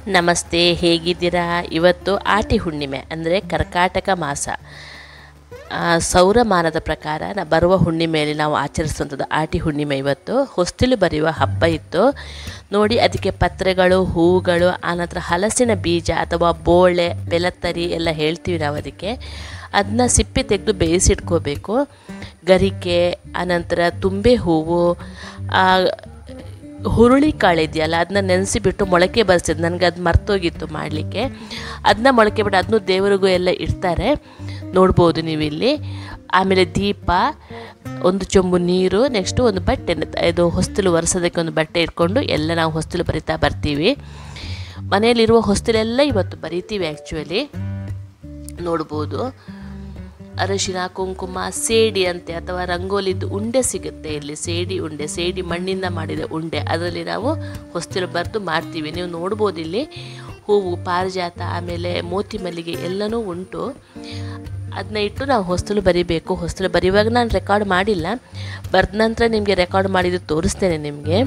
ನಮಸ್ತೆ ಹೇಗಿದ್ದೀರಾ ಇವತ್ತು ಆಟಿ ಹುಣ್ಣಿಮೆ ಅಂದರೆ ಕರ್ಕಾಟಕ ಮಾಸ ಆ, ಸೌರಮಾನದ ಪ್ರಕಾರ ನ ಬರುವ ಹುಣ್ಣಿಮೆಯಲ್ಲಿ ನಾವು ಆಚರಿಸುವಂಥದ್ದು ಆಟಿ ಹುಣ್ಣಿಮೆ ಇವತ್ತು ಹೊಸ್ತಿಲು ಬರೆಯುವ ಹಬ್ಬ ಇತ್ತು ನೋಡಿ ಅದಕ್ಕೆ ಪತ್ರೆಗಳು ಹೂಗಳು ಆನಂತರ ಹಲಸಿನ ಬೀಜ ಅಥವಾ ಬೋಳೆ ಬೆಲತ್ತರಿ ಎಲ್ಲ ಹೇಳ್ತೀವಿ ನಾವು ಅದಕ್ಕೆ ಅದನ್ನ ಸಿಪ್ಪೆ ತೆಗೆದು ಬೇಯಿಸಿಟ್ಕೋಬೇಕು ಗರಿಕೆ ಆನಂತರ ತುಂಬೆ ಹೂವು ಆ, ಹುರುಳಿ ಕಾಳು ಇದೆಯಲ್ಲ ಅದನ್ನ ನೆನೆಸಿಬಿಟ್ಟು ಮೊಳಕೆ ಬರ್ಸಿದ್ದು ನನಗೆ ಅದು ಮರ್ತೋಗಿತ್ತು ಮಾಡಲಿಕ್ಕೆ ಅದನ್ನ ಮೊಳಕೆ ಬಿಟ್ಟು ಅದನ್ನು ದೇವರಿಗೂ ಎಲ್ಲ ಇಡ್ತಾರೆ ನೋಡ್ಬೋದು ನೀವು ಇಲ್ಲಿ ಆಮೇಲೆ ದೀಪ ಒಂದು ಚೊಂಬು ನೀರು ನೆಕ್ಸ್ಟು ಒಂದು ಬಟ್ಟೆ ಇದು ಹೊಸ್ತಿಲು ಒರೆಸೋದಕ್ಕೆ ಒಂದು ಬಟ್ಟೆ ಇಟ್ಕೊಂಡು ಎಲ್ಲ ನಾವು ಹೊಸ್ತಿಲು ಬರಿತಾ ಬರ್ತೀವಿ ಮನೆಯಲ್ಲಿರುವ ಹೊಸ್ತಿಲೆಲ್ಲ ಇವತ್ತು ಬರಿತೀವಿ ಆ್ಯಕ್ಚುಲಿ ನೋಡ್ಬೋದು ಅರಿಶಿನ ಕುಂಕುಮ ಸೇಡಿ ಅಂತೆ ಅಥವಾ ರಂಗೋಲಿದ್ದು ಉಂಡೆ ಸಿಗುತ್ತೆ ಇಲ್ಲಿ ಸೇಡಿ ಉಂಡೆ ಸೇಡಿ ಮಣ್ಣಿಂದ ಮಾಡಿದ ಉಂಡೆ ಅದರಲ್ಲಿ ನಾವು ಹೊಸ್ತಿಲು ಬರೆದು ಮಾಡ್ತೀವಿ ನೀವು ನೋಡ್ಬೋದು ಇಲ್ಲಿ ಹೂವು ಪಾರಿಜಾತ ಆಮೇಲೆ ಮೋತಿ ಮಲ್ಲಿಗೆ ಎಲ್ಲನೂ ಉಂಟು ಅದನ್ನ ಇಟ್ಟು ನಾವು ಹೊಸ್ತಿಲು ಬರಿಬೇಕು ಹೊಸ್ತಿಲು ಬರೆಯುವಾಗ ನಾನು ರೆಕಾರ್ಡ್ ಮಾಡಿಲ್ಲ ಬರೆದ ನಂತರ ನಿಮಗೆ ರೆಕಾರ್ಡ್ ಮಾಡಿದ್ದು ತೋರಿಸ್ತೇನೆ ನಿಮಗೆ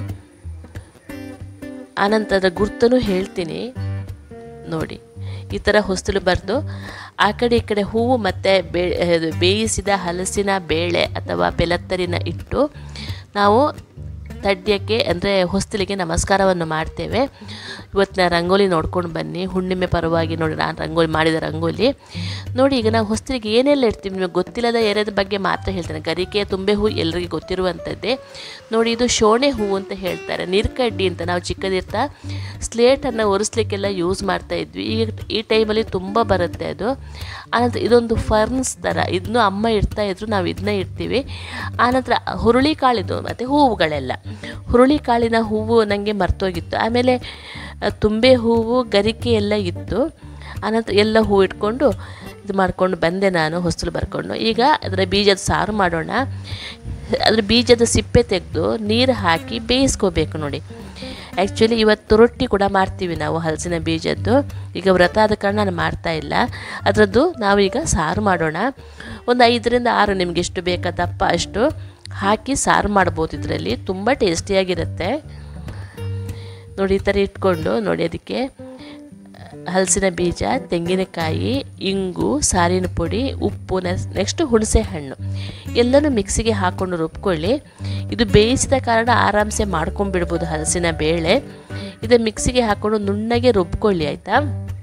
ಆನಂತರದ ಗುರ್ತನು ಹೇಳ್ತೀನಿ ನೋಡಿ ಈ ಥರ ಹೊಸ್ತಿಲು ಬರೆದು ಆ ಕಡೆ ಈ ಕಡೆ ಹೂವು ಮತ್ತು ಬೇ ಇದು ಬೇಯಿಸಿದ ಹಲಸಿನ ಬೇಳೆ ಅಥವಾ ಬೆಲತ್ತರಿನ ಇಟ್ಟು ನಾವು ತಡ್ಯಕ್ಕೆ ಅಂದರೆ ಹೊಸ್ತಿಲಿಗೆ ನಮಸ್ಕಾರವನ್ನು ಮಾಡ್ತೇವೆ ಇವತ್ತಿನ ರಂಗೋಲಿ ನೋಡ್ಕೊಂಡು ಬನ್ನಿ ಹುಣ್ಣಿಮೆ ಪರವಾಗಿ ನೋಡಿ ನಾನು ರಂಗೋಲಿ ಮಾಡಿದ ರಂಗೋಲಿ ನೋಡಿ ಈಗ ನಾವು ಹೊಸ್ತಿಲಿಗೆ ಏನೆಲ್ಲ ಇಡ್ತೀವಿ ನಿಮಗೆ ಗೊತ್ತಿಲ್ಲದ ಏರಿಯಾದ ಬಗ್ಗೆ ಮಾತ್ರ ಹೇಳ್ತೇನೆ ಗರಿಕೆ ತುಂಬೆ ಹೂ ಎಲ್ಲರಿಗೂ ಗೊತ್ತಿರುವಂಥದ್ದೇ ನೋಡಿ ಇದು ಶೋಣೆ ಹೂವು ಅಂತ ಹೇಳ್ತಾರೆ ನೀರ್ಕಡ್ಡಿ ಅಂತ ನಾವು ಚಿಕ್ಕದಿರ್ತಾ ಸ್ಲೇಟನ್ನು ಒರೆಸ್ಲಿಕ್ಕೆಲ್ಲ ಯೂಸ್ ಮಾಡ್ತಾ ಇದ್ವಿ ಈಗ ಈ ಟೈಮಲ್ಲಿ ತುಂಬ ಬರುತ್ತೆ ಅದು ಆನಂತರ ಇದೊಂದು ಫರ್ನ್ಸ್ ಥರ ಇದನ್ನು ಅಮ್ಮ ಇಡ್ತಾ ಇದ್ರು ನಾವು ಇದನ್ನ ಇಡ್ತೀವಿ ಆನಂತರ ಹುರುಳಿ ಕಾಳಿದು ಮತ್ತು ಹೂವುಗಳೆಲ್ಲ ಹುರುಳಿ ಕಾಳಿನ ಹೂವು ನನಗೆ ಮರ್ತೋಗಿತ್ತು ಆಮೇಲೆ ಆ, ತುಂಬೆ ಹೂವು ಗರಿಕೆ ಎಲ್ಲ ಇತ್ತು ಆನಂತರ ಎಲ್ಲ ಹೂವು ಇಟ್ಕೊಂಡು ಇದು ಮಾಡ್ಕೊಂಡು ಬಂದೆ ನಾನು ಹೊಸಲು ಬರ್ಕೊಂಡು ಈಗ ಅದರ ಬೀಜದ ಸಾರು ಮಾಡೋಣ ಅದ್ರ ಬೀಜದ ಸಿಪ್ಪೆ ತೆಗೆದು ನೀರು ಹಾಕಿ ಬೇಯಿಸ್ಕೋಬೇಕು ನೋಡಿ ಆ್ಯಕ್ಚುಲಿ ಇವತ್ತು ರೊಟ್ಟಿ ಕೂಡ ಮಾಡ್ತೀವಿ ನಾವು ಹಲಸಿನ ಬೀಜದ್ದು ಈಗ ವ್ರತ ಆದ ಕಾರಣ ನಾನು ಮಾಡ್ತಾ ಇಲ್ಲ ಅದರದ್ದು ನಾವೀಗ ಸಾರು ಮಾಡೋಣ ಒಂದು ಐದರಿಂದ ಆರು ನಿಮ್ಗೆ ಎಷ್ಟು ಬೇಕಾ ದಪ್ಪ ಅಷ್ಟು ಹಾಕಿ ಸಾರು ಮಾಡ್ಬೋದು ಇದರಲ್ಲಿ ತುಂಬ ಟೇಸ್ಟಿಯಾಗಿರುತ್ತೆ ನೋಡಿ ಈ ಥರ ಇಟ್ಕೊಂಡು ನೋಡಿ ಅದಕ್ಕೆ ಹಲಸಿನ ಬೀಜ ತೆಂಗಿನಕಾಯಿ ಇಂಗು ಸಾರಿನ ಪುಡಿ ಉಪ್ಪು ನೆಕ್ಸ್ಟ್ ಹುಣಸೆ ಹಣ್ಣು ಎಲ್ಲನೂ ಮಿಕ್ಸಿಗೆ ಹಾಕ್ಕೊಂಡು ರುಬ್ಕೊಳ್ಳಿ ಇದು ಬೇಯಿಸಿದ ಕಾರಣ ಆರಾಮ್ಸೆ ಮಾಡ್ಕೊಂಡ್ಬಿಡ್ಬೋದು ಹಲಸಿನ ಬೇಳೆ ಇದು ಮಿಕ್ಸಿಗೆ ಹಾಕ್ಕೊಂಡು ನುಣ್ಣಗೆ ರುಬ್ಕೊಳ್ಳಿ ಆಯಿತಾ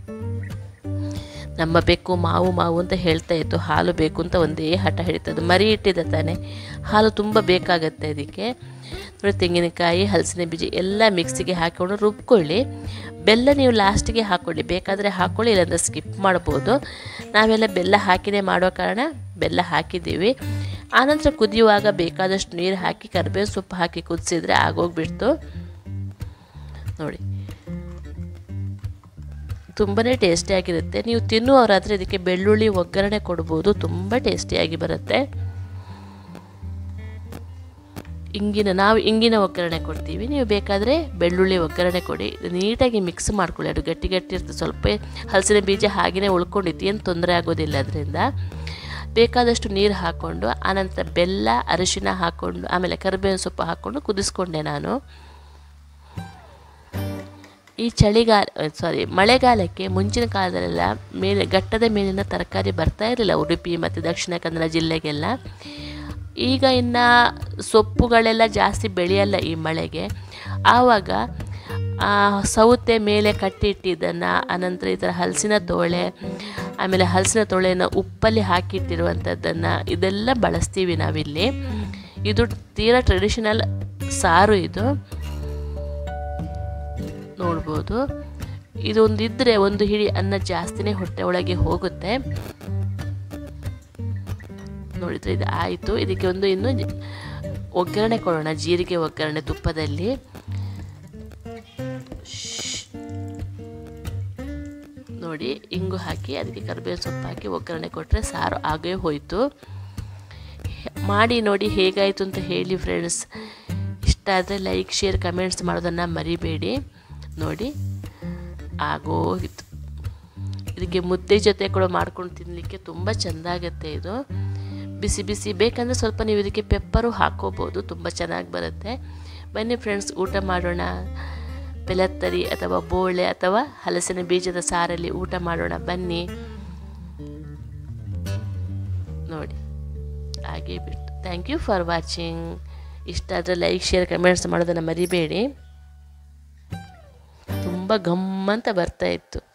ನಮ್ಮ ಬೇಕು ಮಾವು ಮಾವು ಅಂತ ಹೇಳ್ತಾ ಇತ್ತು ಹಾಲು ಬೇಕು ಅಂತ ಒಂದೇ ಹಠ ಹಿಡಿತದ್ದು ಮರಿ ಇಟ್ಟಿದ್ದ ತಾನೆ ಹಾಲು ತುಂಬ ಬೇಕಾಗತ್ತೆ ಅದಕ್ಕೆ ನೋಡಿ ತೆಂಗಿನಕಾಯಿ ಹಲಸಿನ ಬೀಜ ಎಲ್ಲ ಮಿಕ್ಸಿಗೆ ಹಾಕಿಕೊಂಡು ರುಬ್ಕೊಳ್ಳಿ ಬೆಲ್ಲ ನೀವು ಲಾಸ್ಟಿಗೆ ಹಾಕ್ಕೊಳ್ಳಿ ಬೇಕಾದರೆ ಹಾಕ್ಕೊಳ್ಳಿ ಇಲ್ಲಾಂದ್ರೆ ಸ್ಕಿಪ್ ಮಾಡ್ಬೋದು ನಾವೆಲ್ಲ ಬೆಲ್ಲ ಹಾಕಿನೇ ಮಾಡೋ ಕಾರಣ ಬೆಲ್ಲ ಹಾಕಿದ್ದೀವಿ ಆನಂತರ ಕುದಿಯುವಾಗ ಬೇಕಾದಷ್ಟು ನೀರು ಹಾಕಿ ಕರಿಬೇವು ಸೊಪ್ಪು ಹಾಕಿ ಕುದಿಸಿದ್ರೆ ಆಗೋಗ್ಬಿಡ್ತು ನೋಡಿ ತುಂಬಾ ಟೇಸ್ಟಿಯಾಗಿರುತ್ತೆ ನೀವು ತಿನ್ನುವವರಾದರೆ ಇದಕ್ಕೆ ಬೆಳ್ಳುಳ್ಳಿ ಒಗ್ಗರಣೆ ಕೊಡ್ಬೋದು ತುಂಬ ಟೇಸ್ಟಿಯಾಗಿ ಬರುತ್ತೆ ಇಂಗಿನ ನಾವು ಇಂಗಿನ ಒಗ್ಗರಣೆ ಕೊಡ್ತೀವಿ ನೀವು ಬೇಕಾದರೆ ಬೆಳ್ಳುಳ್ಳಿ ಒಗ್ಗರಣೆ ಕೊಡಿ ಇದು ನೀಟಾಗಿ ಮಿಕ್ಸ್ ಮಾಡ್ಕೊಳ್ಳಿ ಅದು ಗಟ್ಟಿ ಗಟ್ಟಿ ಇರ್ತದೆ ಸ್ವಲ್ಪ ಹಲಸಿನ ಬೀಜ ಹಾಗೆಯೇ ಉಳ್ಕೊಂಡಿತ್ತು ಏನು ತೊಂದರೆ ಆಗೋದಿಲ್ಲ ಅದರಿಂದ ಬೇಕಾದಷ್ಟು ನೀರು ಹಾಕ್ಕೊಂಡು ಆನಂತರ ಬೆಲ್ಲ ಅರಿಶಿನ ಹಾಕ್ಕೊಂಡು ಆಮೇಲೆ ಕರಿಬೇವಿನ ಸೊಪ್ಪು ಹಾಕ್ಕೊಂಡು ಕುದಿಸ್ಕೊಂಡೆ ನಾನು ಈ ಚಳಿಗಾಲ ಸಾರಿ ಮಳೆಗಾಲಕ್ಕೆ ಮುಂಚಿನ ಕಾಲದಲ್ಲೆಲ್ಲ ಮೇಲೆ ಘಟ್ಟದ ಮೇಲಿನ ತರಕಾರಿ ಬರ್ತಾ ಇರಲಿಲ್ಲ ಉಡುಪಿ ಮತ್ತು ದಕ್ಷಿಣ ಕನ್ನಡ ಜಿಲ್ಲೆಗೆಲ್ಲ ಈಗ ಇನ್ನು ಸೊಪ್ಪುಗಳೆಲ್ಲ ಜಾಸ್ತಿ ಬೆಳೆಯಲ್ಲ ಈ ಮಳೆಗೆ ಆವಾಗ ಆ ಸೌತೆ ಮೇಲೆ ಕಟ್ಟಿಟ್ಟಿದ್ದನ್ನು ಅನಂತರ ಈ ಥರ ಹಲಸಿನ ತೋಳೆ ಆಮೇಲೆ ಹಲಸಿನ ತೋಳೆನ ಉಪ್ಪಲ್ಲಿ ಹಾಕಿಟ್ಟಿರುವಂಥದ್ದನ್ನು ಇದೆಲ್ಲ ಬಳಸ್ತೀವಿ ನಾವಿಲ್ಲಿ ಇದು ತೀರಾ ಟ್ರೆಡಿಷನಲ್ ಸಾರು ಇದು ನೋಡ್ಬೋದು ಇದೊಂದಿದ್ದರೆ ಒಂದು ಹಿಡಿ ಅನ್ನ ಜಾಸ್ತಿನೇ ಹೊಟ್ಟೆ ಒಳಗೆ ಹೋಗುತ್ತೆ ನೋಡಿದ್ರೆ ಇದು ಆಯಿತು ಇದಕ್ಕೆ ಒಂದು ಇನ್ನು ಜ- ಒಗ್ಗರಣೆ ಕೊಡೋಣ ಜೀರಿಗೆ ಒಗ್ಗರಣೆ ತುಪ್ಪದಲ್ಲಿ ಶ್ಶ್. ನೋಡಿ ಇಂಗು ಹಾಕಿ ಅದಕ್ಕೆ ಕರಿಬೇವು ಸೊಪ್ಪು ಹಾಕಿ ಒಗ್ಗರಣೆ ಕೊಟ್ಟರೆ ಸಾರು ಆಗೇ ಹೋಯಿತು ಮಾಡಿ ನೋಡಿ ಹೇಗಾಯಿತು ಅಂತ ಹೇಳಿ ಫ್ರೆಂಡ್ಸ್ ಇಷ್ಟ ಆದರೆ ಲೈಕ್ ಶೇರ್ ಕಮೆಂಟ್ಸ್ ಮಾಡೋದನ್ನು ಮರಿಬೇಡಿ ನೋಡಿ ಆಗೋಗಿತ್ತು ಇದಕ್ಕೆ ಮುದ್ದೆ ಜೊತೆ ಕೂಡ ಮಾಡ್ಕೊಂಡು ತಿನ್ನಲಿಕ್ಕೆ ತುಂಬ ಚೆಂದಾಗತ್ತೆ ಇದು ಬಿಸಿ ಬಿಸಿ ಬೇಕಂದರೆ ಸ್ವಲ್ಪ ನೀವು ಇದಕ್ಕೆ ಪೆಪ್ಪರು ಹಾಕೋಬೋದು ತುಂಬ ಚೆನ್ನಾಗಿ ಬರುತ್ತೆ ಬನ್ನಿ ಫ್ರೆಂಡ್ಸ್ ಊಟ ಮಾಡೋಣ ಪೆಲತ್ತರಿ ಅಥವಾ ಬೋಳೆ ಅಥವಾ ಹಲಸಿನ ಬೀಜದ ಸಾರಲ್ಲಿ ಊಟ ಮಾಡೋಣ ಬನ್ನಿ ನೋಡಿ ಹಾಗೆ ಬಿಟ್ಟು ಥ್ಯಾಂಕ್ ಯು ಫಾರ್ ವಾಚಿಂಗ್ ಇಷ್ಟ ಆದರೆ ಲೈಕ್ ಶೇರ್ ಕಮೆಂಟ್ಸ್ ಮಾಡೋದನ್ನು ಮರಿಬೇಡಿ ತುಂಬ ಗಮ್ಮಂತ ಬರ್ತಾ ಇತ್ತು